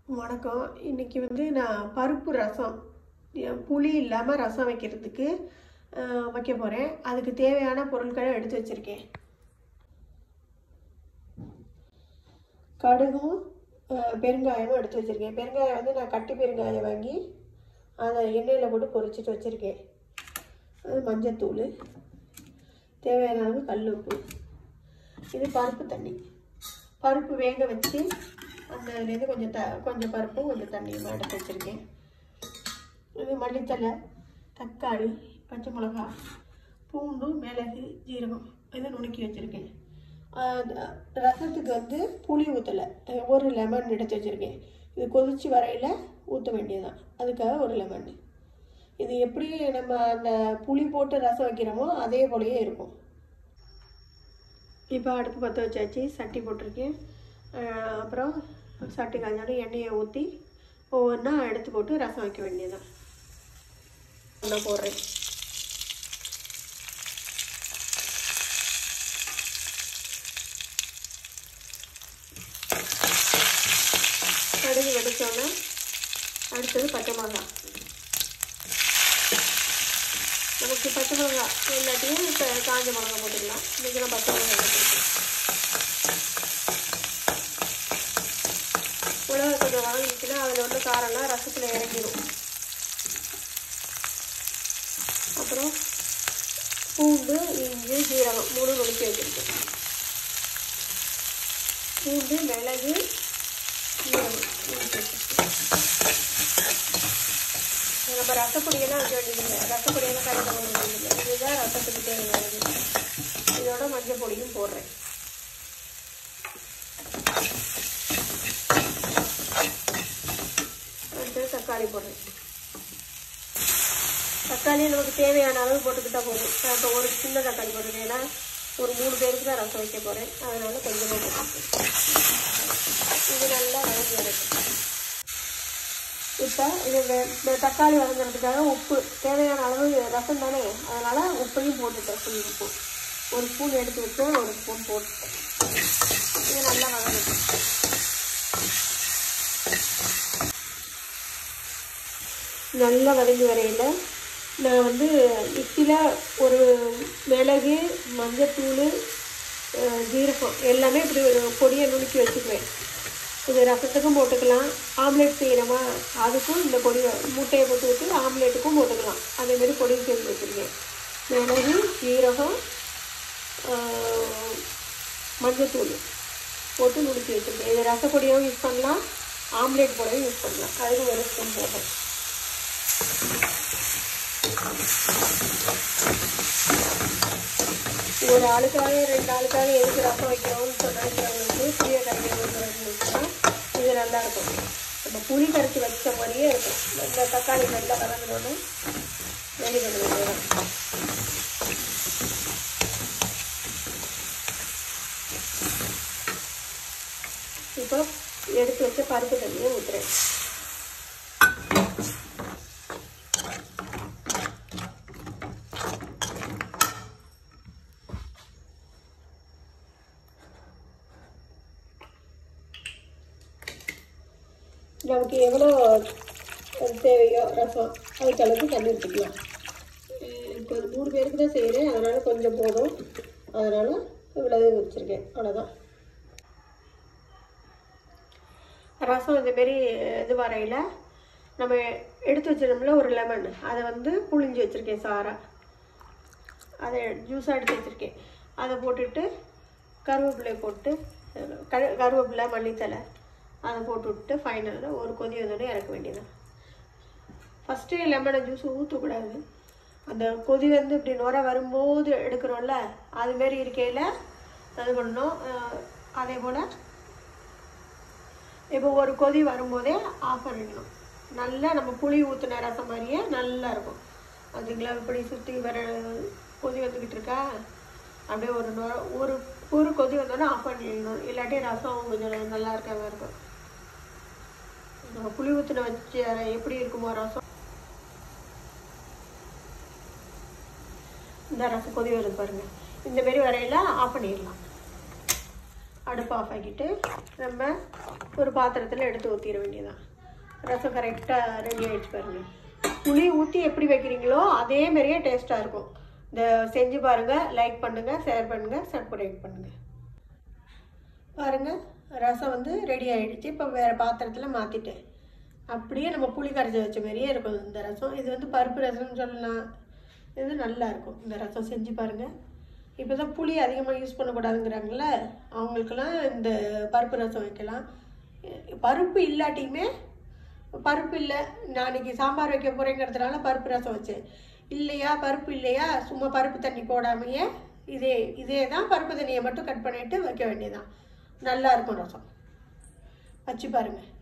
வணக்கம் இன்னைக்கு வந்து நான் பருப்பு ரசம் எ- புளி இல்லாமல் ரசம் வைக்கிறதுக்கு அஹ், வைக்க போகிறேன் அதுக்கு தேவையான பொருட்களை எடுத்து வச்சுருக்கேன் கடுகும் அஹ், பெருங்காயமும் எடுத்து வச்சுருக்கேன் பெருங்காயம் வந்து நான் கட்டி பெருங்காயம் வாங்கி அதை எண்ணெயில் போட்டு பொரிச்சிட்டு வச்சுருக்கேன் அது மஞ்சத்தூள் தேவையான அளவு கல் உப்பு இது பருப்பு தண்ணி பருப்பு வேக வச்சு அந்த இதுலேருந்து கொஞ்சம் த கொஞ்சம் பருப்பும் கொஞ்சம் தண்ணியுமா எடுத்து வச்சுருக்கேன் இது மல்லித்தலை தக்காளி பச்சை மிளகா பூண்டு மிளகு ஜீரகம் இதை நுணுக்கி வச்சுருக்கேன் ரசத்துக்கு வந்து புளி ஊற்றலை ஒரு லெமன் எடுத்து வச்சுருக்கேன் இது கொதிச்சு வரையில் ஊற்ற வேண்டியதுதான் அதுக்காக ஒரு லெமன் இது எப்படி நம்ம அந்த புளி போட்டு ரசம் வைக்கிறோமோ அதே போலயே இருக்கும் இப்போ அடுப்பு பற்ற வச்சாச்சு சட்டி போட்டிருக்கேன் அஹ் அப்புறம் சட்டி காய்ஞ்சாலும் எண்ணெயை ஊற்றி ஒவ்வொன்றா எடுத்து போட்டு ரசம் வைக்க வேண்டியதுதான் நான் போடுறேன் கடுகு வெடிச்சோன்னே அடுத்தது பச்சை மிளகா நமக்கு பச்சை மிளகா இல்லாட்டியும் இப்போ காஞ்ச மிளகா போட்டுக்கலாம் இன்றைக்கி நான் பச்சை மிளகா போட்டுருக்கேன் மிளகா கொஞ்சம் வாங்கிச்சுன்னா அதில் வந்து காரம்லாம் ரசத்தில் இறங்கிடும் அப்புறம் பூண்டு இஞ்சி ஜீரகம் மூணு நுணுக்கி வச்சுருக்கேன் பூண்டு மிளகு ஜீரகம் நுணுக்கி வச்சிருக்கேன் நம்ம ரசப்பொடியெல்லாம் வைக்க வேண்டியதில்லை ரசப்பொடியெல்லாம் கடையில் போட வேண்டியதில்லை இதுதான் ரசத்துக்கு தேவையானது இதோட மஞ்சள் பொடியும் போடுறேன் அடுத்தது தக்காளி போடுறேன் தக்காளி நமக்கு தேவையான அளவு போட்டுக்கிட்டா போதும் நான் இப்போ ஒரு சின்ன தக்காளி போட்டுருக்கேன் ஏன்னா ஒரு மூணு பேருக்கு தான் ரசம் வைக்க போகிறேன் அதனால கொஞ்சமாக போட்டுருக்கேன் இது நல்லா வதங்கி வதக்கும் இப்போ இது வெ- இந்த தக்காளி வதங்குறதுக்காக உப்பு தேவையான அளவு ரசம் தானே அதனால் உப்பையும் போட்டுட்டேன் ஃபுல் உப்பு ஒரு ஸ்பூன் எடுத்து வச்சு ஒரு ஸ்பூன் போட்டுட்டேன் இது நல்லா வதங்கட்டும் நல்லா வதங்கி வரையில் நான் வந்து மிக்சியில் ஒரு மிளகு மஞ்சத்தூள் அஹ், ஜீரகம் எல்லாமே இப்படி ஒரு பொடியை நுணுக்கி வச்சுக்குவேன் இது ரசத்துக்கும் போட்டுக்கலாம் ஆம்லேட் செய்கிறோமா அதுக்கும் இந்த பொடி முட்டையை போட்டு விட்டு ஆம்லேட்டுக்கும் போட்டுக்கலாம் அதேமாரி பொடி செஞ்சு வச்சுருக்கேன் மிளகு ஜீரகம் ஆஹ், மஞ்சத்தூள் போட்டு நுணுக்கி வச்சுருக்கேன் இது ரசப்பொடியாகவும் யூஸ் பண்ணலாம் ஆம்லேட் போடவும் யூஸ் பண்ணலாம் அதுக்கு ஒரு ஸ்பூன் போட்டேன் ஒரு ஆளுக்காக ரெண்டு ஆளுக்காக எதுக்கு ரசம் வைக்கிறோம்னு சொன்னாங்கிறவங்களுக்கு புளியை கரைச்சி வைக்கிறவங்களுக்குனா இது நல்லா இருக்கும் நம்ம புளி கரைச்சி வச்ச மாதிரியே இருக்கும் இந்த தக்காளி நல்லா வதங்கினோன்னு ரெடி பண்ண வேண்டியதான் இப்போ எடுத்து வச்ச பருப்பு தண்ணியை ஊற்றுறேன் நமக்கு எவ்வளோ தேவையோ ரசம் அதுக்கு அளவுக்கு தண்ணி ஊற்றிக்கலாம் இப்போ ஒரு மூணு பேருக்கு தான் செய்கிறேன் அதனால் கொஞ்சம் போதும் அதனால் இவ்வளவு வச்சுருக்கேன் அவ்வளோதான் ரசம் இந்தமாரி இது வரையில் நம்ம எடுத்து வச்சிருந்தோம்ல ஒரு லெமன் அதை வந்து புழிஞ்சு வச்சுருக்கேன் சாரா அதை ஜூஸாக எடுத்து வச்சுருக்கேன் அதை போட்டுட்டு கருவேப்பிலை போட்டு கரு கருவேப்பிலை மல்லித்தலை அதை போட்டு விட்டு ஃபைனலில் ஒரு கொதி வந்தோடனே இறக்க வேண்டியதான் ஃபஸ்ட்டு லெமனை ஜூஸ் ஊற்றக்கூடாது அந்த கொதி வந்து இப்படி நுர வரும்போது எடுக்கிறோம்ல அதுமாரி இருக்கையில் இது பண்ணணும் அஹ் அதே போல் இப்போ ஒரு கொதி வரும்போதே ஆஃப் பண்ணிடணும் நல்லா நம்ம புளி ஊற்றின ரசம் மாதிரியே நல்லா இருக்கும் அதுங்களா இப்படி சுற்றி வர கொதி வந்துக்கிட்டு இருக்கா அப்படியே ஒரு நுர ஒரு ஒரு கொதி வந்தோடனே ஆஃப் பண்ணிடணும் இல்லாட்டி ரசம் கொஞ்சம் நல்லா இருக்காம இருக்கும் நம்ம புளி ஊற்றின வச்சு எப்படி இருக்குமோ ரசம் இந்த ரசம் கொதி வருது பாருங்க இந்த மாரி வரையில ஆஃப் பண்ணிடலாம் அடுப்பு ஆஃப் ஆக்கிட்டு நம்ம ஒரு பாத்திரத்தில் எடுத்து ஊற்றிட வேண்டியதான் ரசம் கரெக்டாக ரெடி ஆகிடுச்சு பாருங்கள் புளி ஊற்றி எப்படி வைக்கிறீங்களோ அதே மாதிரியே டேஸ்ட்டாக இருக்கும் இந்த செஞ்சு பாருங்கள் லைக் பண்ணுங்கள் ஷேர் பண்ணுங்கள் சப்ஸ்கிரைப் பண்ணுங்கள் பாருங்கள் ரசம் வந்து ரெடி ஆகிடுச்சு இப்போ வேறு பாத்திரத்தில் மாற்றிட்டேன் அப்படியே நம்ம புளி கரைச்சி வச்ச மாதிரியே இருக்கும் இந்த ரசம் இது வந்து பருப்பு ரசம்னு சொல்லலாம் இது நல்லா இருக்கும் இந்த ரசம் செஞ்சு பாருங்கள் இப்போ தான் புளி அதிகமாக யூஸ் பண்ணக்கூடாதுங்கிறாங்கல்ல அவங்களுக்கெல்லாம் இந்த பருப்பு ரசம் வைக்கலாம் பருப்பு இல்லாட்டியுமே பருப்பு இல்லை நான் இன்னைக்கு சாம்பார் வைக்க போகிறேங்கிறதுனால பருப்பு ரசம் வச்சேன் இல்லையா பருப்பு இல்லையா சும்மா பருப்பு தண்ணி போடாமையே இதே இதே தான் பருப்பு தண்ணியை மட்டும் கட் பண்ணிட்டு வைக்க வேண்டியதான் நல்லா இருக்கும் ரசம் வச்சு பாருங்கள்